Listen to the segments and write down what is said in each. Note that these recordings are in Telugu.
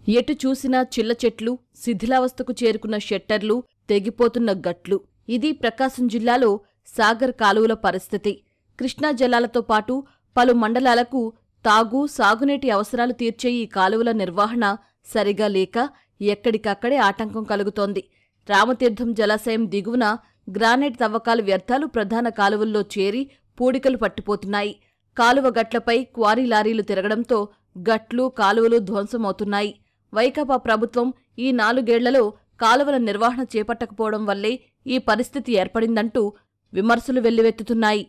ఎటు చూసినా చిల్ల చెట్లు శిథిలావస్థకు చేరుకున్న షెట్టర్లు తెగిపోతున్న గట్లు ఇది ప్రకాశం జిల్లాలో సాగర్ కాలువల పరిస్థితి కృష్ణా జలాలతో పాటు పలు మండలాలకు తాగు సాగునీటి అవసరాలు తీర్చే ఈ కాలువల నిర్వహణ సరిగా లేక ఎక్కడికక్కడే ఆటంకం కలుగుతోంది రామతీర్థం జలాశయం దిగువన గ్రానైట్ తవ్వకాలు వ్యర్థాలు ప్రధాన కాలువల్లో చేరి పూడికలు పట్టిపోతున్నాయి కాలువ గట్లపై క్వారీ లారీలు తిరగడంతో గట్లు కాలువలు ధ్వంసమవుతున్నాయి వైకాపా ప్రభుత్వం ఈ నాలుగేళ్లలో కాలువల నిర్వహణ చేపట్టకపోవడం వల్లే ఈ పరిస్థితి ఏర్పడిందంటూ విమర్శలు వెల్లువెత్తుతున్నాయి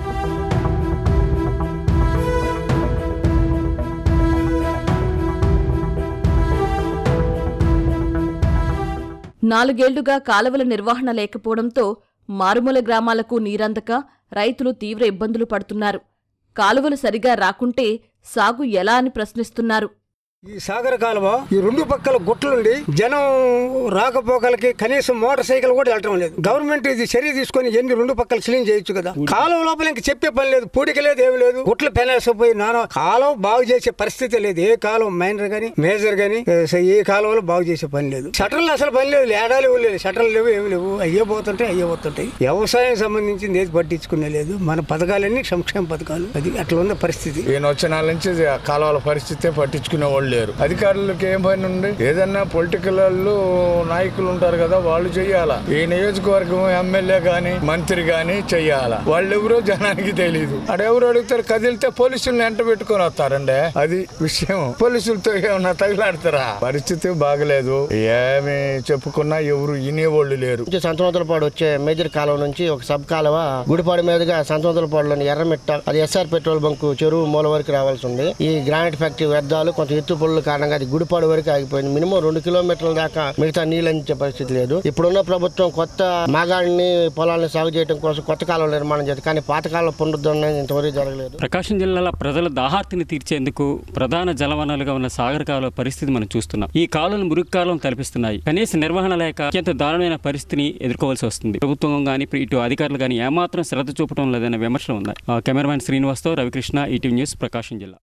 నాలుగేళ్లుగా కాలువల నిర్వహణ లేకపోవడంతో మారుమూల గ్రామాలకు నీరందక రైతులు తీవ్ర ఇబ్బందులు పడుతున్నారు కాలువలు సరిగా రాకుంటే సాగు ఎలా అని ప్రశ్నిస్తున్నారు ఈ సాగర కాలువ ఈ రెండు పక్కల గుట్లుండి జనం రాకపోకలకి కనీసం మోటార్ సైకిల్ కూడా వెళ్ళటం లేదు గవర్నమెంట్ ఇది చర్య తీసుకొని ఎన్ని రెండు పక్కల క్లీన్ చేయొచ్చు కదా కాలువ లోపల ఇంక చెప్పే పని లేదు పూడిక లేదు ఏమి లేదు గుట్లు పెనేసిపోయి నానా కాలువ బాగు చేసే పరిస్థితి లేదు ఏ కాలువ మైనర్ గానీ మేజర్ గానీ ఏ కాలువలో బాగు చేసే పని లేదు షటర్లు అసలు పని లేదు ఏడాలు లేవు లేదు షటర్లు లేవు ఏమి లేవు అయ్యే పోతుంటాయి అయ్యే పోతుంటాయి వ్యవసాయం సంబంధించింది ఏది పట్టించుకునే లేదు మన పథకాలన్నీ సంక్షేమ పథకాలు అది అట్లా ఉన్న పరిస్థితి ఈయన వచ్చిన నాళ్ళ నుంచి ఆ కాలువల పరిస్థితి పట్టించుకునే వాళ్ళు లేరు అధికారులకు ఏం పని ఉంది ఏదన్నా పొలిటికల్ వాళ్ళు నాయకులు ఉంటారు కదా వాళ్ళు చెయ్యాలా ఈ నియోజకవర్గం ఎమ్మెల్యే గాని మంత్రి గాని చెయ్యాలా వాళ్ళు ఎవరో జనానికి తెలియదు అడెవరు అడుగుతారు కదిలితే పోలీసులను ఎంట పెట్టుకొని వస్తారండి అది విషయం పోలీసులతో ఏమన్నా తగిలాడతారా పరిస్థితి బాగలేదు ఏమి చెప్పుకున్నా ఎవరు వినేవాళ్ళు లేరు నుంచి సంతనోతలపాడు వచ్చే మేజర్ కాలువ నుంచి ఒక సబ్ కాలువ గుడిపాడు మీదుగా సంతనోతలపాడులోని ఎర్రమిట్ట అది ఎస్ఆర్ పెట్రోల్ బంక్ చెరువు మూల వరకు రావాల్సి ఉంది ఈ గ్రానైట్ ఫ్యాక్టరీ వ్యర్థాలు కొంత ఎత్తు పొల్లు కారణంగా అది గుడిపాడు వరకు ఆగిపోయింది మినిమం రెండు కిలోమీటర్ల దాకా మిగతా నీళ్ళు అందించే పరిస్థితి లేదు ఇప్పుడున్న ప్రభుత్వం కొత్త మాగాడిని పొలాలను సాగు చేయడం కోసం కొత్త కాలువలు నిర్మాణం చేస్తుంది కానీ పాత కాలువ పునరుద్ధరణ ఇంతవరకు జరగలేదు ప్రకాశం జిల్లాలో ప్రజల దాహార్తిని తీర్చేందుకు ప్రధాన జలవనరులుగా ఉన్న సాగర్ కాలువ పరిస్థితి మనం చూస్తున్నాం ఈ కాలువలు మురుగు కాలం తలపిస్తున్నాయి కనీస నిర్వహణ లేక అత్యంత దారుణమైన పరిస్థితిని ఎదుర్కోవాల్సి వస్తుంది ప్రభుత్వం కానీ ఇటు అధికారులు కానీ ఏమాత్రం శ్రద్ధ చూపడం లేదనే విమర్శలు ఉన్నాయి ఆ, కెమెరామెన్ శ్రీనివాస్తో రవికృష్ణ ఈటీవీ న్యూస్ ప్రకాశం జిల్లా